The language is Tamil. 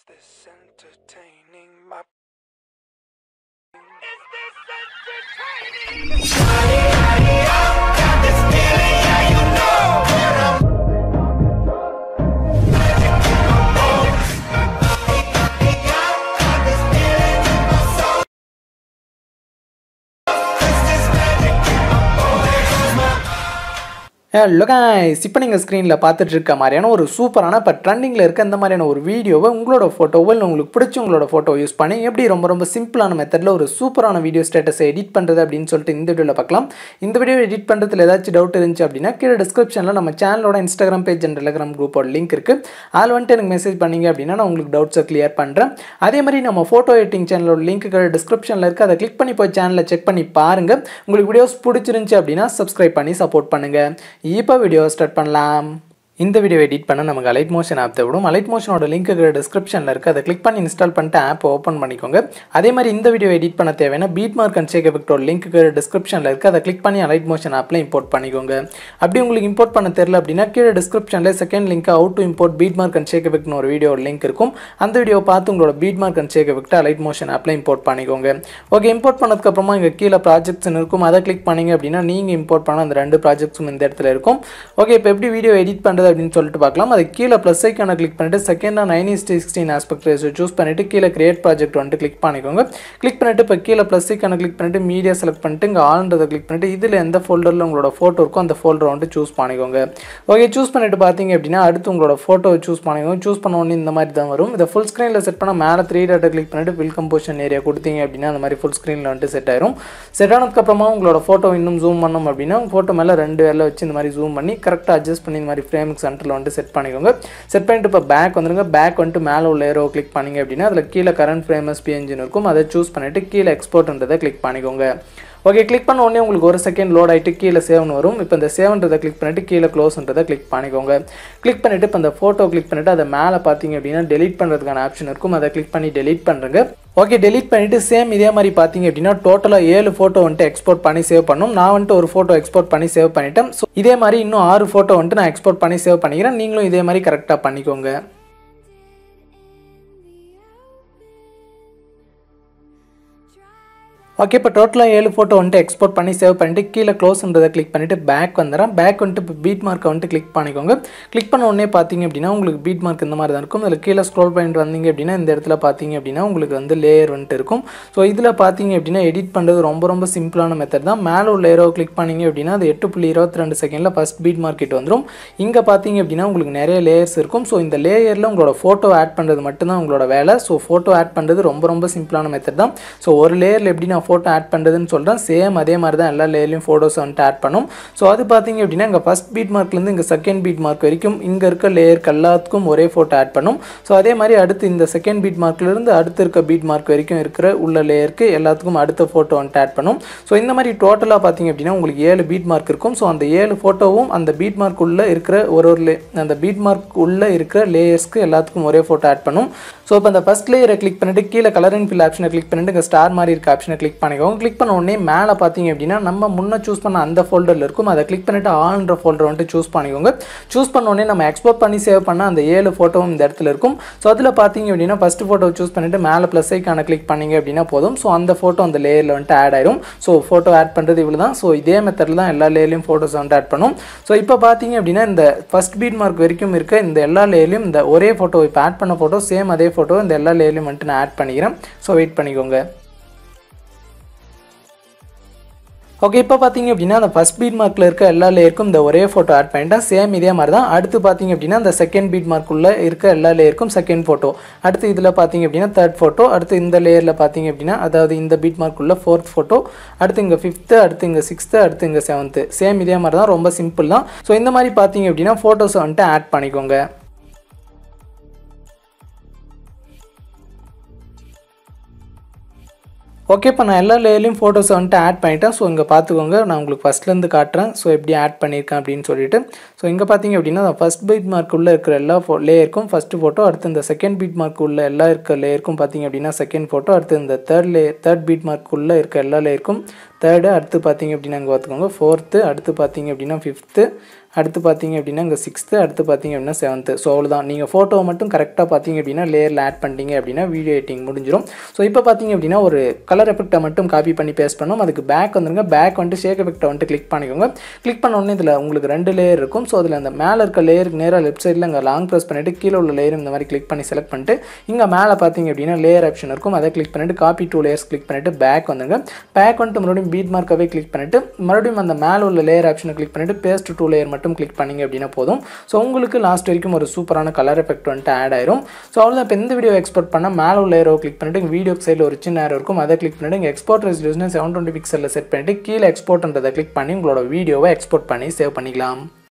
this entertaining? My hello guys இப்போ நீங்கள் ஸ்க்ரீனில் பார்த்துட்டு இருக்க மாதிரியான ஒரு சூப்பரான இப்போ ட்ரெண்டிங்கில் இருக்க இந்த மாதிரியான ஒரு வீடியோவை உங்களோட ஃபோட்டோவோ இல்லை உங்களுக்கு பிடிச்ச உங்களோட ஃபோட்டோ யூஸ் பண்ணி எப்படி ரொம்ப ரொம்ப சிம்பிளான மெத்தடில் ஒரு சூப்பரான வீடியோ ஸ்டேட்டஸை எடிட் பண்ணுறது அப்படின்னு சொல்லிட்டு இந்த வீடியோவில் பார்க்கலாம் இந்த வீடியோ எடிட் பண்ணுறதுல ஏதாச்சும் டவுட் இருந்துச்சு அப்படின்னா கீழே டிஸ்கிரிப்ஷனில் நம்ம சேனலோட இன்ஸ்டாகிராம் பேஜ் அண்ட் டெலிகிராம் குரூப்போட லிங்க் இருக்குது அதில் வந்துட்டு எனக்கு மெசேஜ் பண்ணீங்க அப்படின்னா நான் உங்களுக்கு டவுட்ஸை கிளியர் பண்ணுறேன் அதே மாதிரி நம்ம ஃபோட்டோ எடிட்டிங் சேனலோட லிங்க் டிஸ்கிரிப்ஷனில் இருக்குது அதை கிளிக் பண்ணி போய் சேனலை செக் பண்ணி பாருங்கள் உங்களுக்கு வீடியோஸ் பிடிச்சிருந்துச்சி அப்படின்னா சப்ஸ்கிரைப் பண்ணி சப்போர்ட் பண்ணுங்கள் இப்போ வீடியோ ஸ்டார்ட் பண்ணலாம் இந்த வீடியோ எடிட் பண்ண நமக்கு அலைட் மோஷன் ஆப் தேவைப்படும் அலைட் மோஷனோட லிங்க் டிஸ்கிரிப்ஷனில் இருக்குது அதை கிளிக் பண்ணி இன்ஸ்டால் பண்ணிட்டு ஆப் ஓப்பன் பண்ணிக்கோங்க அதே மாதிரி இந்த வீடியோ எடிட் பண்ண தேவையான பீட் மார்க் அண்ட் ஷேக் எஃபெக்டோட லிங்க் டிஸ்கிரிப்ஷனில் இருக்குது அதை கிளிக் பண்ணி அலைட் மோஷன் ஆப்பில் இம்போர்ட் பண்ணிக்கோங்க அப்படி உங்களுக்கு இம்போர்ட் பண்ண தெரியல அப்படின்னா கீழே டிஸ்கிரிப்ஷனில் second link out to import beat mark and shake எஃபெக்ட்னு ஒரு வீடியோ லிங்க் இருக்கும் அந்த வீடியோ பார்த்து உங்களோட beat mark and shake effect Alight Motion ஆப்பில் இம்போர்ட் பண்ணிக்கோங்க ஓகே இம்போர்ட் பண்ணதுக்கப்புறமா இங்கே கீழே ப்ராஜெக்ட்ஸ் இருக்கும் அதை கிளிக் பண்ணீங்க அப்படின்னா நீங்கள் இம்போர்ட் பண்ண அந்த ரெண்டு ப்ராஜெக்ட்ஸும் இந்த இடத்துல இருக்கும் ஓகே இப்போ எப்படி வீடியோ எடிட் பண்ணுறது அப்படின்னு சொல்லிட்டு பார்க்கலாம் அது கீழே ப்ளஸ் ஐக்கான கிளிக் பண்ணிட்டு செகண்டாக nine is sixteen aspect ratio choose பண்ணிட்டு கீழே கிரியேட் ப்ராஜெக்ட் வந்துட்டு கிளிக் பண்ணிக்கோங்க கிளிக் பண்ணிட்டு இப்போ கீழே ப்ளஸ் ஐக்கான கிளிக் பண்ணிட்டு மீடியா செலக்ட் பண்ணிட்டு இங்கே ஆல்ன்றதை கிளிக் பண்ணிட்டு இதில் எந்த ஃபோல்டரில் உங்களோட ஃபோட்டோ இருக்கோ அந்த ஃபோல்டரை வந்துட்டு சூஸ் பண்ணிக்கோங்க ஓகே சூஸ் பண்ணிட்டு பார்த்தீங்க அப்படின்னா அடுத்து உங்களோட ஃபோட்டோவை சூஸ் பண்ணிக்கோங்க சூஸ் பண்ண உடனே இந்த மாதிரி தான் வரும் இதை ஃபுல் ஸ்க்ரீனில் செட் பண்ண மேலே த்ரீ டாட்டை கிளிக் பண்ணிட்டு ஃபில் கம்போஷன் ஏரியா கொடுத்தீங்க அப்படின்னா அந்த மாதிரி ஃபுல் ஸ்க்ரீனில் வந்துட்டு செட் ஆயிரும் செட் ஆனதுக்கப்புறமா உங்களோட ஃபோட்டோ இன்னும் ஜூம் பண்ணோம் அப்படின்னா உங்கள் ஃபோட்டோ மேலே ரெண்டு வேலை வச்சு இந்த மாதிரி ஜூம் பண்ணி கரெக்டாக அட்ஜஸ்ட் பண்ணி இந்த மாதிரி ஃப்ரேமுக்கு சென்டரில் வந்துட்டு செட் பண்ணிக்கோங்க செட் பண்ணிட்டு இப்போ பேக் வந்துருங்க பேக் வந்துட்டு மேலே உள்ள ஏரோ கிளிக் பண்ணிங்க அப்படின்னா அதில் கீழே கரண்ட் ஃப்ரேம் எஸ்பிஎன்ஜின் இருக்கும் அதை சூஸ் பண்ணிவிட்டு கீழே எக்ஸ்போர்ட்ன்றதை கிளிக் பண்ணிக்கோங்க ஓகே கிளிக் பண்ண உடனே உங்களுக்கு ஒரு செகண்ட் லோட் ஆகிட்டு கீழே சேவ்னு வரும் இப்போ இந்த சேவ்ன்றதை கிளிக் பண்ணிட்டு கீழே க்ளோஸ்ன்றதை கிளிக் பண்ணிக்கோங்க கிளிக் பண்ணிவிட்டு இப்போ இந்த ஃபோட்டோ கிளிக் பண்ணிவிட்டு அதை மேலே பார்த்தீங்க அப்படின்னா டெலிட் பண்ணுறதுக்கான ஆப்ஷன் இருக்கும் அதை கிளிக் பண்ணி டெலிட் பண்ணுறங்க ஓகே டெலிட் பண்ணிவிட்டு சேம் இதே மாதிரி பார்த்தீங்க அப்படின்னா டோட்டலாக ஏழு ஃபோட்டோ வந்துட்டு எக்ஸ்போர்ட் பண்ணி சேவ் பண்ணும் நான் வந்துட்டு ஒரு ஃபோட்டோ எக்ஸ்போர்ட் பண்ணி சேவ் பண்ணிட்டேன் ஸோ இதே மாதிரி இன்னும் ஆறு ஃபோட்டோ வந்துட்டு நான் எக்ஸ்போர்ட் பண்ணி சேவ் பண்ணிக்கிறேன் நீங்களும் இதே மாதிரி கரெக்டாக பண்ணிக்கோங்க ஓகே இப்போ டோட்டலாக ஏழு ஃபோட்டோ வந்துட்டு எக்ஸ்போர்ட் பண்ணி சேவ் பண்ணிட்டு கீழே க்ளோஸ்ன்றதை கிளிக் பண்ணிவிட்டு பேக் வந்துடுறேன் பேக் வந்துட்டு இப்போ பீட் மார்க்கை வந்துட்டு கிளிக் பண்ணிக்கோங்க கிளிக் பண்ண உடனே பார்த்தீங்க அப்படின்னா உங்களுக்கு பீட் மார்க் இந்த மாதிரி தான் இருக்கும் அதில் கீழே ஸ்க்ரோல் பண்ணிட்டு வந்தீங்க அப்படின்னா இந்த இடத்துல பார்த்தீங்க அப்படின்னா உங்களுக்கு வந்து லேயர் வந்துட்டு இருக்கும் ஸோ இதில் பார்த்தீங்க அப்படின்னா எடிட் பண்ணுறது ரொம்ப ரொம்ப சிம்பிளான மெத்தட் தான் மேலே உள்ள ஏரோ கிளிக் பண்ணிங்க அப்படின்னா அது எட்டு புள்ளி இருபத்தி ரெண்டு செகண்டில் ஃபஸ்ட் பீட் மார்க்கெட் வந்துடும் இங்கே பார்த்தீங்க அப்படின்னா உங்களுக்கு நிறைய லேயர்ஸ் இருக்கும் ஸோ இந்த லேயரில் உங்களோட ஃபோட்டோ ஆட் பண்ணுறது மட்டும்தான் உங்களோட வேலை ஸோ ஃபோட்டோ ஆட் பண்ணுறது ரொம்ப ரொம்ப சிம்பிளான மெத்தட் தான் ஸோ ஒரு லேயரில் எப்படி நான் ஃபோட்டோ ஆட் பண்ணுறதுன்னு சொல்கிறேன் சேம் அதே மாதிரி தான் எல்லா லேயர்லையும் ஃபோட்டோஸ் வந்துட்டு ஆட் பண்ணும் ஸோ அது பார்த்தீங்க அப்படின்னா இங்கே ஃபஸ்ட் பீட் மார்க்லேருந்து இங்கே செகண்ட் பீட் மார்க் வரைக்கும் இங்கே இருக்க லேயருக்கு எல்லாத்துக்கும் ஒரே ஃபோட்டோ ஆட் பண்ணும் ஸோ அதே மாதிரி அடுத்து இந்த செகண்ட் பீட் மார்க்லேருந்து அடுத்து இருக்க பீட் மார்க் வரைக்கும் இருக்கிற உள்ள லேயருக்கு எல்லாத்துக்கும் அடுத்த ஃபோட்டோ வந்துட்டு ஆட் பண்ணும் ஸோ இந்த மாதிரி டோட்டலாக பார்த்தீங்க அப்படின்னா உங்களுக்கு ஏழு பீட் மார்க் இருக்கும் ஸோ அந்த ஏழு ஃபோட்டோவும் அந்த பீட் மார்க் உள்ளே இருக்கிற ஒரு ஒரு லே அந்த பீட் மார்க் உள்ளே இருக்கிற லேயர்ஸ்க்கு எல்லாத்துக்கும் ஒரே ஃபோட்டோ ஆட் பண்ணும் ஸோ இப்போ அந்த ஃபஸ்ட் லேயரை கிளிக் பண்ணிட்டு கீழே கலர் அண்ட் ஃபில் ஆப்ஷனை கிளிக் பண்ணிட்டு இங்கே ஸ்டார் மாதிரி இருக்க ஆப்ஷனை கிளிக் பண்ணிக்கோங்க கிளிக் பண்ண உடனே மேலே பார்த்தீங்க அப்படின்னா நம்ம முன்னே சூஸ் பண்ண அந்த ஃபோல்டரில் இருக்கும் அதை கிளிக் பண்ணிட்டு ஆல்ன்ற ஃபோல்டர் வந்துட்டு சூஸ் பண்ணிக்கோங்க சூஸ் பண்ண உடனே நம்ம எக்ஸ்போர்ட் பண்ணி சேவ் பண்ண அந்த ஏழு ஃபோட்டோவும் இந்த இடத்துல இருக்கும் ஸோ அதில் பார்த்தீங்க அப்படின்னா ஃபஸ்ட் ஃபோட்டோ சூஸ் பண்ணிட்டு மேலே ப்ளஸ் ஐக்கான கிளிக் பண்ணிங்க அப்படின்னா போதும் ஸோ அந்த ஃபோட்டோ அந்த லேயரில் வந்துட்டு ஆட் ஆயிரும் ஸோ ஃபோட்டோ ஆட் பண்ணுறது இவ்வளோ தான் ஸோ இதே மெத்தடில் தான் எல்லா லேயர்லையும் ஃபோட்டோஸ் வந்துட்டு ஆட் பண்ணும் ஸோ இப்போ பார்த்தீங்க அப்படின்னா இந்த ஃபஸ்ட் பீட் மார்க் வரைக்கும் இருக்க இந்த எல்லா லேயர்லையும் இந்த ஒரே ஃபோட்டோ இப்போ ஆட் பண்ண ஃபோட்டோ சேம் அதே ஃபோட்டோ இந்த எல்லா லேயர்லையும் வந்துட்டு நான் ஆட் பண்ணிக்கிறேன் ஸோ வெயிட் பண்ணிக்கோங்க ஓகே இப்போ பார்த்தீங்க அப்படின்னா அந்த ஃபஸ்ட் பீட் மார்க்கில் இருக்க எல்லா லேயருக்கும் இந்த ஒரே ஃபோட்டோ ஆட் பண்ணிட்டேன் சேம் இதே மாதிரி தான் அடுத்து பார்த்தீங்க அப்படின்னா அந்த செகண்ட் பீட் மார்க்குள்ளே இருக்க எல்லா லேயருக்கும் செகண்ட் ஃபோட்டோ அடுத்து இதில் பார்த்தீங்க அப்படின்னா தேர்ட் ஃபோட்டோ அடுத்து இந்த லேயரில் பார்த்தீங்க அப்படின்னா அதாவது இந்த பீட் மார்க்குள்ள ஃபோர்த் ஃபோட்டோ அடுத்து இங்கே ஃபிஃப்த்து அடுத்து இங்கே சிக்ஸ்த்து அடுத்து இங்கே செவன்த்து சேம் இதே மாதிரி தான் ரொம்ப சிம்பிள் தான் ஸோ இந்த மாதிரி பார்த்தீங்க அப்படின்னா ஃபோட்டோஸை வந்துட்டு ஆட் பண்ணிக்கோங்க ஓகே இப்போ நான் எல்லா லேயர்லையும் ஃபோட்டோஸை வந்துட்டு ஆட் பண்ணிட்டேன் ஸோ இங்கே பார்த்துக்கோங்க நான் உங்களுக்கு ஃபஸ்ட்லேருந்து காட்டுறேன் ஸோ எப்படி ஆட் பண்ணியிருக்கேன் அப்படின்னு சொல்லிட்டு ஸோ இங்கே பார்த்தீங்க அப்படின்னா ஃபஸ்ட் பீட் மார்க் உள்ளே இருக்கிற எல்லா ஃபோ லேயருக்கும் ஃபஸ்ட்டு ஃபோட்டோ அடுத்து இந்த செகண்ட் பீட் மார்க் உள்ள எல்லா இருக்க லேயருக்கும் பார்த்தீங்க அப்படின்னா செகண்ட் ஃபோட்டோ அடுத்து இந்த தேர்ட் லே தேர்ட் பீட் மார்க் உள்ளே இருக்க எல்லா லேயருக்கும் தேர்டு அடுத்து பார்த்தீங்க அப்படின்னா இங்கே பார்த்துக்கோங்க ஃபோர்த்து அடுத்து பார்த்தீங்க அப்படின்னா ஃபிஃப்த்து அடுத்து பார்த்தீங்க அப்படின்னா இங்கே சிக்ஸ்த்து அடுத்து பார்த்தீங்க அப்படின்னா செவன்த்து ஸோ அவ்வளோதான் நீங்கள் ஃபோட்டோவை மட்டும் கரெக்டாக பார்த்தீங்க அப்படின்னா லேயரில் ஆட் பண்ணிட்டீங்க அப்படின்னா வீடியோ எடிட்டிங் முடிஞ்சிடும் ஸோ இப்போ பார்த்தீங்க அப்படின்னா ஒரு கலர் எஃபெக்ட்டை மட்டும் காப்பி பண்ணி பேஸ்ட் பண்ணோம் அதுக்கு பேக் வந்துருங்க பேக் வந்துட்டு ஷேக் எஃபெக்ட்டை வந்துட்டு கிளிக் பண்ணிக்கோங்க கிளிக் பண்ண உடனே இதில் உங்களுக்கு ரெண்டு லேயர் இருக்கும் ஸோ அதில் அந்த மேலே இருக்க லேயருக்கு நேராக லெஃப்ட் சைடில் இங்கே லாங் ப்ரெஸ் பண்ணிவிட்டு கீழே உள்ள லேயர் இந்த மாதிரி கிளிக் பண்ணி செலக்ட் பண்ணிட்டு இங்கே மேலே பார்த்தீங்க அப்படின்னா லேயர் ஆப்ஷன் இருக்கும் அதை கிளிக் பண்ணிவிட்டு காப்பி டூ லேயர்ஸ் கிளிக் பண்ணிவிட்டு பேக் வந்துருங்க பேக் வந்துட்டு மறுபடியும் பீட் மார்க்காகவே கிளிக் பண்ணிவிட்டு மறுபடியும் அந்த மேலே உள்ள லேயர் ஆப்ஷனை கிளிக் பண்ணிவிட்டு பேஸ்ட் டூ லேயர் மட்டும் கிளிக் பண்ணிங்க அப்படின்னா போதும் ஸோ உங்களுக்கு லாஸ்ட் வரைக்கும் ஒரு சூப்பரான கலர் எஃபெக்ட் வந்துட்டு ஆட் ஆயிரும் ஸோ அவ்வளோதான் இப்போ இந்த வீடியோ எக்ஸ்போர்ட் பண்ணால் மேலே உள்ள லேயரோ கிளிக் பண்ணிவிட்டு வீடியோ சைடில் ஒரு சின்ன ஏரோ இருக்கும் அதை கிளிக் பண்ணிவிட்டு இங்கே எக்ஸ்போர்ட் ரெசிடியூஸ்னு செவன் டுவெண்ட்டி பிக்சலில் செட் பண்ணிவிட்டு கீழே எக்ஸ்போர்ட்ன்றதை கிளிக் பண்ணி உங்களோட வீடியோவை எக்ஸ்போர்ட் பண்ணி சேவ் பண்ணிக்கலாம்